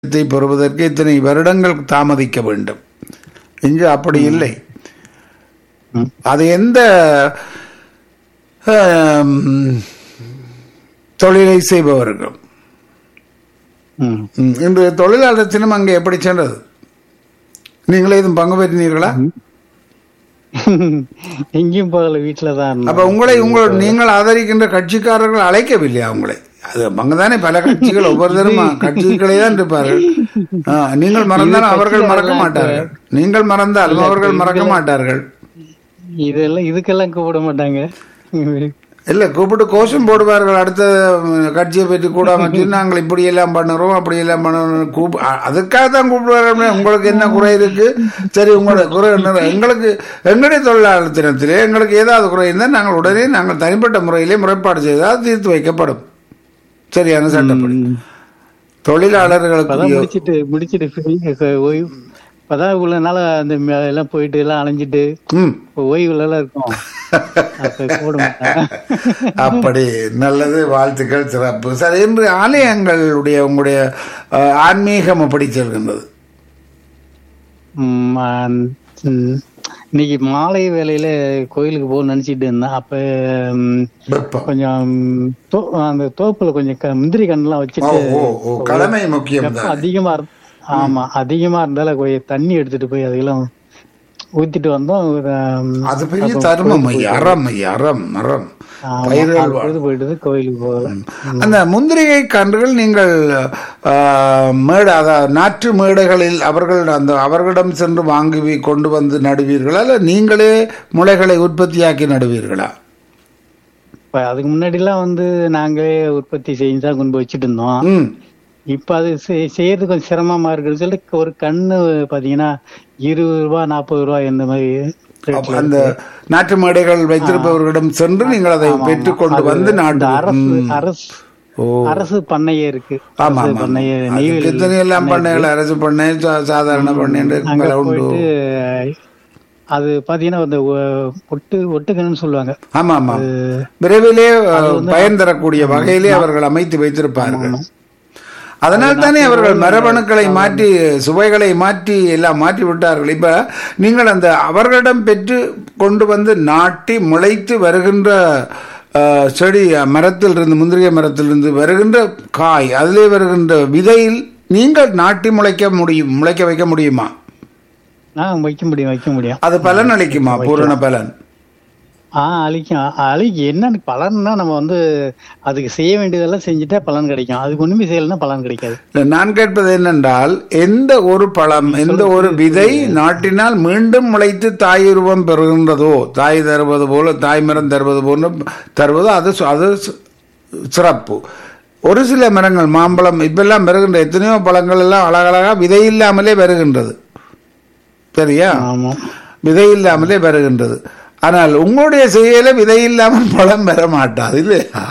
த்தை பெறுவதற்கு இத்தனை வருடங்கள் தாமதிக்க வேண்டும் இங்கு அப்படி இல்லை ம். அது எந்த ஆம், தொழிலை செய்பவர்கள் ம். ம், இன்று தொழிலாளர் தினம் அங்கே எப்படி சென்றது நீங்களே எதுவும் பங்கு பெற்றினீர்களா எங்கேயும் போகல வீட்டுல தான் இருந்தோம். அப்ப உங்களை உங்கள் நீங்கள் ஆதரிக்கின்ற கட்சிக்காரர்கள் அழைக்கவில்லையா உங்களை அது அங்கதானே பல கட்சிகள் ஒவ்வொருத்தரும் கட்சிகளே தான் இருப்பார்கள் ஆ, நீங்கள் மறந்தாலும் அவர்கள் மறக்க மாட்டார்கள் நீங்கள் மறந்தாலும் அவர்கள் மறக்க மாட்டார்கள் இதெல்லாம் இதுக்கெல்லாம் கூப்பிட மாட்டாங்க இல்ல கூப்பிட்டு கோஷம் போடுவார்கள் அடுத்த ம், கட்சியை பற்றி கூட அமைச்சு நாங்கள் இப்படி எல்லாம் பண்ணுறோம் அப்படி எல்லாம் பண்ணுறோம் கூப் அ- அதுக்காக தான் கூப்பிடுவார்கள் உங்களுக்கு என்ன குறை இருக்கு சரி உங்களோட குறை என்ன எங்களுக்கு எங்களுடைய தொழிலாளர் தினத்திலே எங்களுக்கு ஏதாவது குறை இருந்தால் நாங்கள் உடனே நாங்கள் தனிப்பட்ட முறையிலே முறைப்பாடு செய்தால் தீர்த்து வைக்கப்படும் சரியான சட்டப்படி தொழிலாளர்களுக்கு இப்பதான் முடிச்சிட்டு முடிச்சிட்டு free- ஓய்வு இப்பதான் இவ்வளவு நாளா அந்த மே- எல்லாம் போயிட்டு எல்லாம் அலைஞ்சிட்டு ம் இப்ப ஓய்வுல எல்லாம் இருக்கோம் அப்ப கூப்பிட மாட்டாங்க அப்படி நல்லது வாழ்த்துக்கள் சிறப்பு சரி இன்று ஆலயங்களுடைய உங்களுடைய அஹ், ஆன்மீகம் அப்படி செல்கின்றது ம், ஆ, ம். இன்னைக்கு மாலை வேலையில கோயிலுக்கு போக நினைச்சிட்டு இருந்தேன் அப்ப ம், வெப்பம் கொஞ்சம் தோ- அந்த தோப்புல கொஞ்சம் க- முந்திரி கண்ணெல்லாம் ஓ வச்சுட்டு ஓ ஓ கடமை முக்கியம் வெப்பம் தான் அதிகமா இரு- ஆமா அதிகமா இருந்தால கொஞ்சம் தண்ணி எடுத்துட்டு போய் அதெல்லாம் ஊத்திட்டு வந்தோம் ஒரு, ம், அது பெரிய தர்மம் ஐயா அறம் ஐயா அறம் அறம் ஆமா, பயிர்கள் அது வா- பொழுது போயிட்டு கோயிலுக்கு போகல அந்த முந்திரிகை கன்றுகள் நீங்கள் ஆ, மேடு அதாவது நாற்று மேடைகளில் அவர்கள் அந்த அவர்களிடம் சென்று வாங்கி வி- கொண்டு வந்து நடுவீர்களா இல்ல நீங்களே முளைகளை உற்பத்தியாக்கி நடுவீர்களா இப்ப அதுக்கு முன்னாடி எல்லாம் வந்து நாங்களே உற்பத்தி செஞ்சு தான் கொண்டு போய் வச்சுட்டு இருந்தோம் ம் இப்ப அது செய்- செய்யறது கொஞ்சம் சிரமமா இருக்குன்னு சொல்லிட்டு ஒரு கண்ணு பாத்தீங்கன்னா இருபது ரூபா நாற்பது ரூபா இந்த மாதிரி அப்ப ரேட்ல அந்த நாட்டு மேடைகள் வைத்திருப்பவர்களிடம் சென்று நீங்கள் அதை பெற்றுக் கொண்டு வந்து இந்த நாட்டு அரசு அரசு ஓ அரசு பண்ணையே இருக்கு ஆமா அரசு ஆமா பண்ணைய அதுக்கு நெய்வேலி எத்தனை எல்லாம் பண்ணைகள் அரசு பண்ணை சா- சாதாரண பண்ணை என்று அங்க பல உண்டு போயிட்டு அது பாத்தீங்கன்னா அந்த ஒ- ஒட்டு ஒட்டுக்கணும்னு சொல்லுவாங்க ஆமா ஆமா விரைவிலே அஹ், பயன் தரக்கூடிய வகையிலே அவர்கள் அமைத்து வைத்திருப்பார்கள் அதனால் தானே அவர்கள் மரபணுக்களை மாற்றி சுவைகளை மாற்றி எல்லாம் மாற்றி விட்டார்கள் இப்ப நீங்கள் அந்த அவர்களிடம் பெற்று கொண்டு வந்து நாட்டி முளைத்து வருகின்ற அஹ், செடி மரத்தில் இருந்து முந்திரிய மரத்திலிருந்து வருகின்ற காய் அதிலே வருகின்ற விதையில் நீங்கள் நாட்டி முளைக்க முடியும் முளைக்க வைக்க முடியுமா ஆஹ் வைக்க முடியும் வைக்க முடியும் அது பலன் அளிக்குமா பூரண பலன் ஆஹ் அழிக்கும் அழிக்கும் என்னன்னு பலன்னா நம்ம வந்து அதுக்கு செய்ய வேண்டியதெல்லாம் செஞ்சுட்டா பலன் கிடைக்கும் அதுக்கு ஒண்ணுமே செய்யலைன்னா பலன் கிடைக்காது இல்ல, நான் கேட்பது என்னென்றால் எந்த ஒரு பழம் எந்த ஒரு விதை நாட்டினால் மீண்டும் முளைத்து தாயுருவம் பெறுகின்றதோ தாய் தருவது போல தாய் மரம் தருவது போல தருவதோ அது சு- அது சு- சிறப்பு ஒரு சில மரங்கள் மாம்பழம் இப்பெல்லாம் பெறுகின்ற எத்தனையோ பழங்கள் எல்லாம் அழகழகா விதை இல்லாமலே வருகின்றது சரியா ஆமா விதை இல்லாமலே வருகின்றது ஆனால் உங்களுடைய செய்யல விதை இல்லாமல் பழம் பெற மாட்டாது இல்லையா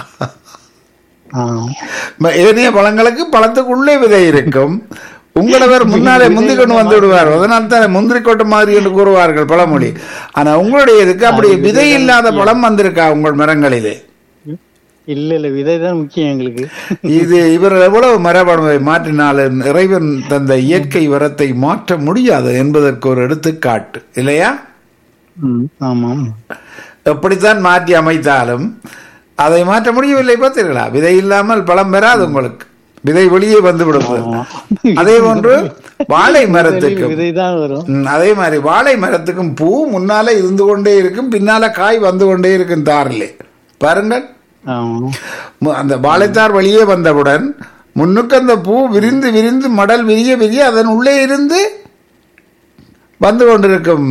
ஆஹ் ம- ஏனைய பழங்களுக்கு பழத்துக்குள்ளே விதை இருக்கும் உங்களவர் முன்னாலே முந்தி கொண்டு வந்து விடுவார் அதனால தான் முந்திரி கொட்டை மாதிரி என்று கூறுவார்கள் பழமொழி ஆனா உங்களுடைய இதுக்கு அப்படி விதை இல்லாத பழம் வந்திருக்கா உங்கள் மரங்களிலே இல்ல இல்ல விதை தான் முக்கியம் எங்களுக்கு இது இவர் எவ்வளவு மரபணுவை மாற்றினாலும் இறைவன் தந்த இயற்கை வரத்தை மாற்ற முடியாது என்பதற்கு ஒரு எடுத்துக்காட்டு இல்லையா ம், ஆமா எப்படித்தான் மாற்றி அமைத்தாலும் அதை மாற்ற முடியவில்லை பார்த்தீர்களா விதை இல்லாமல் பழம் பெறாது உங்களுக்கு விதை வெளியே வந்து விடுவது ஆமா. அதே போன்று வாழை மரத்துக்கும் விதை தான் வரும் ம், அதே மாதிரி வாழை மரத்துக்கும் பூ முன்னாலே இருந்து கொண்டே இருக்கும் பின்னால காய் வந்து கொண்டே இருக்கும் தாரிலே பாருங்கள் ஆமா மு- அந்த வாழைத்தார் வெளியே வந்தவுடன் முன்னுக்கு அந்த பூ விரிந்து விரிந்து மடல் விரிய விரிய அதன் உள்ளே இருந்து வந்து கொண்டிருக்கும்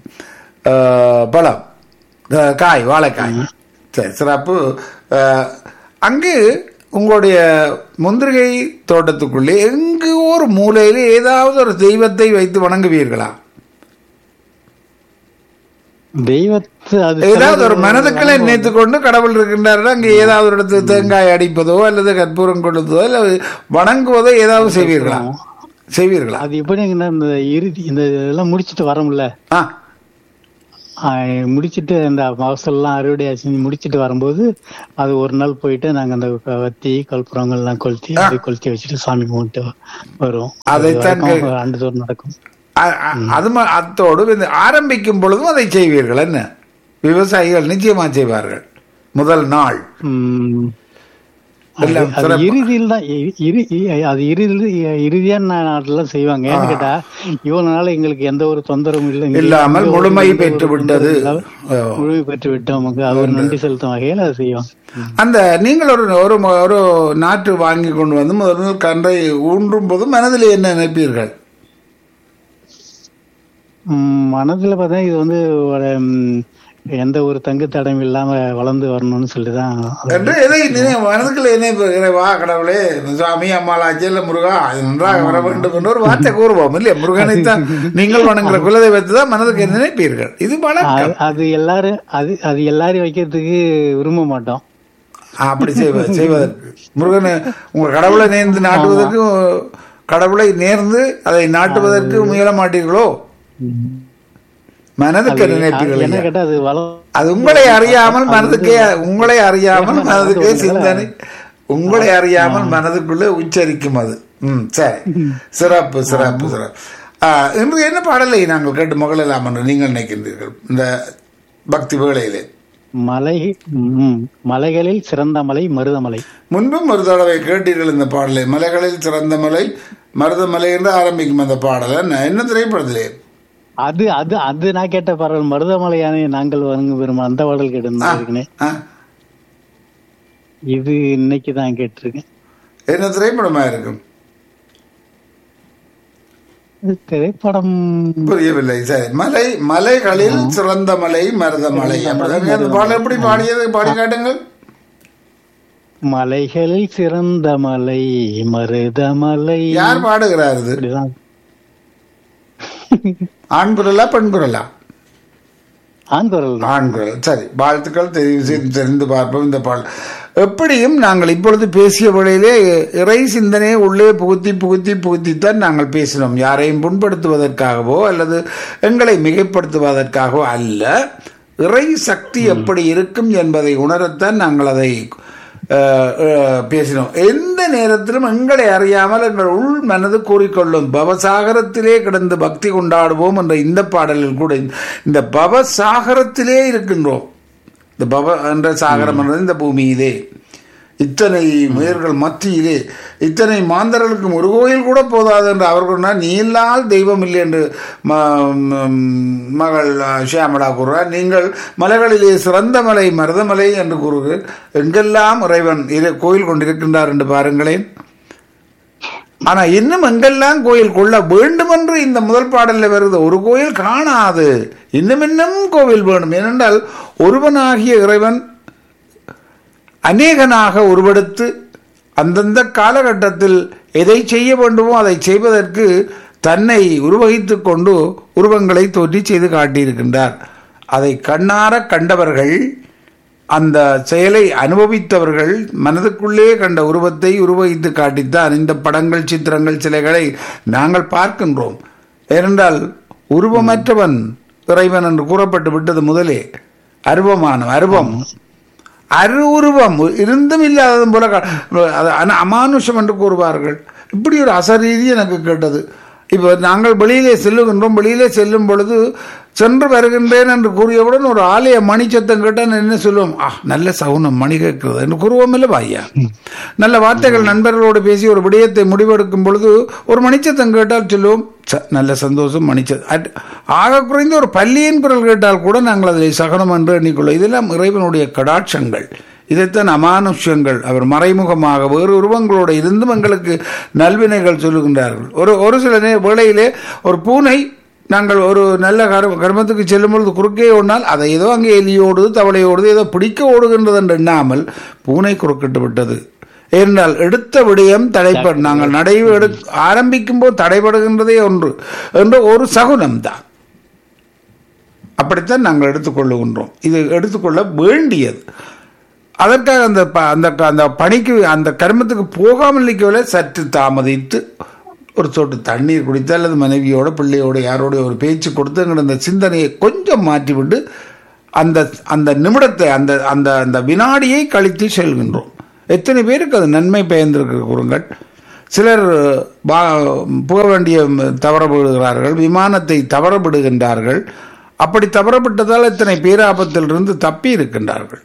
அஹ், பழம் அஹ், காய் வாழைக்காய் சரி சிறப்பு அஹ், அங்கு உங்களுடைய முந்திரிகை தோட்டத்துக்குள்ளே எங்கு ஒரு மூலையிலே ஏதாவது ஒரு தெய்வத்தை வைத்து வணங்குவீர்களா தெய்வத்து அது ஏதாவது ஒரு மனதுக்களை நினைத்து கொண்டு கடவுள் இருக்கின்றார்கள் அங்கே ஏதாவது ஒரு இடத்துல தேங்காய் அடிப்பதோ அல்லது கற்பூரம் கொடுத்ததோ அல்ல வணங்குவதோ ஏதாவது செய்வீர்களா செய்வீர்களா அது எப்படிங்கன்னா இந்த இறுதி இந்த இதெல்லாம் முடிச்சிட்டு வரோம்ல ஆ ஆஹ் முடிச்சிட்டு அந்த மகசூல்லாம் அறுவடை செஞ்சு முடிச்சிட்டு வரும்போது அது ஒரு நாள் போயிட்டு நாங்க அந்த வத்தி கற்பூரங்கள் எல்லாம் கொளுத்தி அப்படியே கொளுத்தி வச்சுட்டு சாமி கும்பிட்டு வருவோம் அதைத்தான் அது வழக்கம் ஆண்டுதோறும் நடக்கும் அ- அ- அது ம- அத்தோடு இந்த ஆரம்பிக்கும் பொழுதும் அதை செய்வீர்கள் என்ன விவசாயிகள் நிச்சயமா செய்வார்கள் முதல் நாள் உம் அது எல்லாம் அது சிறப்பு. இறுதியில் தான் இ- இறு- இ- அது இறுதி இறுதியான நாட்டுல செய்வாங்க ஏன்னு கேட்டா இவ்வளவு நாள் எங்களுக்கு எந்த ஒரு தொந்தரவும் இல்லை இங்க இல்லாமல் எந்த ஒரு முழுமை எந்த ஒரு பெற்று விட்டது தொந்தரவும் இல்லாம முழுமை பெற்று விட்டோம் அது ஒரு நன்றி செலுத்தும் வகையில் அதை செய்வோம் அந்த நீங்கள் ஒரு ஒரு ம- ஒரு நாற்று வாங்கி கொண்டு வந்து முதல் முதல் கன்றை ஊன்றும் போது மனதில் என்ன நினைப்பீர்கள் உம் மனதுல பார்த்தா இது வந்து ஒரு, உம், எந்த ஒரு தங்கு தடம் இல்லாம வளர்ந்து வரணும்னு சொல்லிதான் என்று எதை நினை- மனதுக்குள்ள என்ன வா கடவுளே சுவாமி அம்மாளாச்சி இல்ல முருகா இது நன்றாக வர வேண்டும் என்று ஒரு வார்த்தை கூறுவோம் இல்லையா முருகனைத்தான் நீங்கள் வணங்குற குலதெய்வத்தை தான் மனதுக்கு நினைப்பீர்கள் இது வழக்கம் அது- அது எல்லாரும் அது அது எல்லாரையும் வைக்கிறதுக்கு விரும்ப மாட்டோம் ஆ, அப்படி செய்வ செய்வதற்கு முருகனை உங்க கடவுளை நேர்ந்து நாட்டுவதற்கு கடவுளை நேர்ந்து அதை நாட்டுவதற்கு முயல மாட்டீர்களோ மனதுக்கு நினைப்பீர்கள் என்ன ஐயா. கேட்டா அது வள அது உங்களை அறியாமல் மனதுக்கே உங்களை அறியாமல் மனதுக்கே சிந்தனை உங்களை அறியாமல் மனதுக்குள்ள உச்சரிக்கும் அது ம் சரி சிறப்பு சிறப்பு சிறப்பு ஆ, இன்று என்ன பாடலை நாங்கள் கேட்டு மகளெல்லாம் என்று நீங்கள் நினைக்கின்றீர்கள் இந்த பக்தி வேளையிலே மலை உம், மலைகளில் சிறந்த மலை மருதமலை முன்பும் ஒரு தடவை கேட்டீர்கள் இந்த பாடலை மலைகளில் சிறந்த மலை மருதமலை என்று ஆரம்பிக்கும் அந்த பாடல் என்ன என்ன திரைப்படத்திலே அது அது அது நான் கேட்ட பாடல் மருதமலையானே நாங்கள் வணங்கு பெறும் அந்த பாடல் கேட்டிருந்தேன் ஆ, இது இன்னைக்கு தான் கேட்டிருக்கேன் என்ன திரைப்படமா இருக்கும் இது திரைப்படம் புரியவில்லை சரி மலை மலைகளில் சிறந்த மலை மருதமலை அப்படிதானே அந்த பாடல் எப்படி பாடியது பாடி காட்டுங்கள் மலைகளில் சிறந்த மலை மருதமலை யார் பாடுகிறார் இது இப்படிதான் ஆண் குரலா பெண் குரலா ஆண் குரல் தான். ஆண் குரல் சரி வாழ்த்துக்கள் தெரிவு செய்து தெரிந்து பார்ப்போம் இந்த பாடல் எப்படியும் நாங்கள் இப்பொழுது பேசிய வேளையிலே இறை சிந்தனையை உள்ளே புகுத்தி புகுத்தி புகுத்தித்தான் நாங்கள் பேசினோம் யாரையும் புண்படுத்துவதற்காகவோ அல்லது எங்களை மிகைப்படுத்துவதற்காகவோ அல்ல இறை சக்தி எப்படி இருக்கும் என்பதை உணரத்தான் நாங்கள் அதை அஹ், அஹ், பேசினோம் எந்த நேரத்திலும் எங்களை அறியாமல் எங்கள் உள் மனது கூறிக்கொள்ளும் பவசாகரத்திலே கிடந்து பக்தி கொண்டாடுவோம் என்ற இந்த பாடலில் கூட இந்த பவசாகரத்திலே இருக்கின்றோம் இந்த பவ என்ற சாகரம் என்றது இந்த பூமியிலே இத்தனை முயல்கள் மத்தியிலே இத்தனை மாந்தர்களுக்கும் ஒரு கோயில் கூட போதாது என்று அவர்கள் நீ இல்லால் தெய்வம் இல்லை என்று ம- ம், மகள் ஷியாமலா கூறுகிறார் நீங்கள் மலைகளிலே சிறந்த மலை மருதமலை என்று கூறுகிறீர்கள் எங்கெல்லாம் இறைவன் இரு கோயில் கொண்டிருக்கின்றார் என்று பாருங்களேன் ஆனா இன்னும் எங்கெல்லாம் கோயில் கொள்ள வேண்டும் என்று இந்த முதல் பாடல்ல வருது ஒரு கோயில் காணாது இன்னும் இன்னும் கோவில் வேணும் ஏனென்றால் ஒருவனாகிய இறைவன் அநேகனாக உருவெடுத்து அந்தந்த காலகட்டத்தில் எதை செய்ய வேண்டுமோ அதை செய்வதற்கு தன்னை உருவகித்துக் கொண்டு உருவங்களை தோற்றி செய்து காட்டியிருக்கின்றார் அதை கண்ணார கண்டவர்கள் அந்த செயலை அனுபவித்தவர்கள் மனதுக்குள்ளே கண்ட உருவத்தை உருவகித்து காட்டித்தான் இந்த படங்கள் சித்திரங்கள் சிலைகளை நாங்கள் பார்க்கின்றோம் ஏனென்றால் உருவமற்றவன் இறைவன் என்று கூறப்பட்டு விட்டது முதலே அருவமான அருவம் அரு உருவம் இருந்தும் இல்லாததும் போல கா- அது அன- அமானுஷம் என்று கூறுவார்கள் இப்படி ஒரு அசரீதி எனக்கு கேட்டது இப்போ நாங்கள் வெளியிலே செல்லுகின்றோம் வெளியிலே செல்லும் பொழுது சென்று வருகின்றேன் என்று கூறியவுடன் ஒரு ஆலய மணி சத்தம் கேட்டால் என்ன சொல்லுவோம் ஆ நல்ல சவுனம் மணி கேட்கிறது என்று கூறுவோம் இல்லை ஐயா நல்ல வார்த்தைகள் நண்பர்களோடு பேசி ஒரு விடயத்தை முடிவெடுக்கும் பொழுது ஒரு மணிச்சத்தம் கேட்டால் சொல்லுவோம் "ச, நல்ல சந்தோஷம் மணிச்சத் அட்- ஆக குறைந்த ஒரு பள்ளியின் குரல் கேட்டால் கூட நாங்கள் அதை சகனம் என்று எண்ணிக்கொள்ளும் இதெல்லாம் இறைவனுடைய கடாட்சங்கள் இதைத்தான் அமானுஷ்யங்கள் அவர் மறைமுகமாக வேறு உருவங்களோடு இருந்தும் எங்களுக்கு நல்வினைகள் சொல்லுகின்றார்கள் ஒரு ஒரு சில நே- வேளையிலே ஒரு பூனை நாங்கள் ஒரு நல்ல கர் கர்மத்துக்கு செல்லும் பொழுது குறுக்கே ஓடினால் அதை ஏதோ அங்கே எலியோடு தவளையோடு ஏதோ பிடிக்க ஓடுகின்றது என்று எண்ணாமல் பூனை குறுக்கிட்டு விட்டது ஏனென்றால் எடுத்த விடயம் தடைப்பட நாங்கள் நடை எடு ஆரம்பிக்கும் போது தடைபடுகின்றதே ஒன்று என்ற ஒரு சகுனம் தான் அப்படித்தான் நாங்கள் எடுத்துக்கொள்ளுகின்றோம் இது எடுத்துக்கொள்ள வேண்டியது அதற்காக அந்த ப- அந்த அந்த பணிக்கு அந்த கர்மத்துக்கு போகாமல் நிற்கவில்லை சற்று தாமதித்து ஒரு சொட்டு தண்ணீர் குடித்து அல்லது மனைவியோட பிள்ளையோட யாரோட ஒரு பேச்சு கொடுத்து எங்களோட அந்த சிந்தனையை கொஞ்சம் மாற்றிவிட்டு அந்த அந்த நிமிடத்தை அந்த அந்த அந்த வினாடியை கழித்து செல்கின்றோம் எத்தனை பேருக்கு அது நன்மை பயந்திருக்கிற கூறுங்கள் சிலர் பா- போக வேண்டிய தவறப்படுகிறார்கள் விமானத்தை தவறப்படுகின்றார்கள் அப்படி தவறப்பட்டதால் இத்தனை பேராபத்திலிருந்து தப்பி இருக்கின்றார்கள்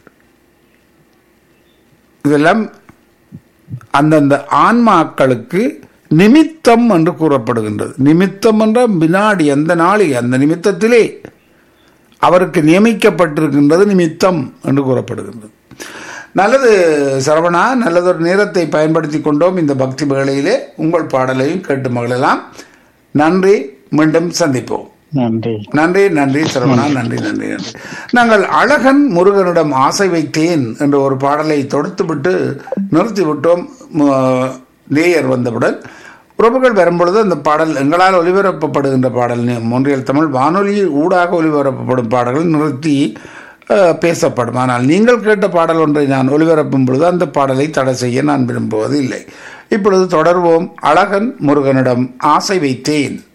இதெல்லாம் அந்தந்த ஆன்மாக்களுக்கு நிமித்தம் என்று கூறப்படுகின்றது நிமித்தம் என்ற வினாடி அந்த நாளில் அந்த நிமித்தத்திலே அவருக்கு நியமிக்கப்பட்டிருக்கின்றது நிமித்தம் என்று கூறப்படுகின்றது நல்லது சரவணா நல்லதொரு நேரத்தை பயன்படுத்தி கொண்டோம் இந்த பக்தி வேளையிலே உங்கள் பாடலையும் கேட்டு மகளெல்லாம் நன்றி மீண்டும் சந்திப்போம் நன்றி நன்றி நன்றி சரவணா நன்றி நன்றி நன்றி நாங்கள் அழகன் முருகனிடம் ஆசை வைத்தேன் என்ற ஒரு பாடலை தொடுத்துவிட்டு நிறுத்திவிட்டோம் ம- நேயர் வந்தவுடன் உறவுகள் வரும்பொழுது அந்த பாடல் எங்களால் ஒலிபரப்பப்படுகின்ற பாடல் நி- மொன்றியல் தமிழ் வானொலி ஊடாக ஒலிபரப்பப்படும் பாடல்கள் நிறுத்தி அஹ், பேசப்படும் ஆனால் நீங்கள் கேட்ட பாடல் ஒன்றை நான் ஒலிபரப்பும் பொழுது அந்த பாடலை தடை செய்ய நான் விரும்புவது இல்லை இப்பொழுது தொடர்வோம் அழகன் முருகனிடம் ஆசை வைத்தேன்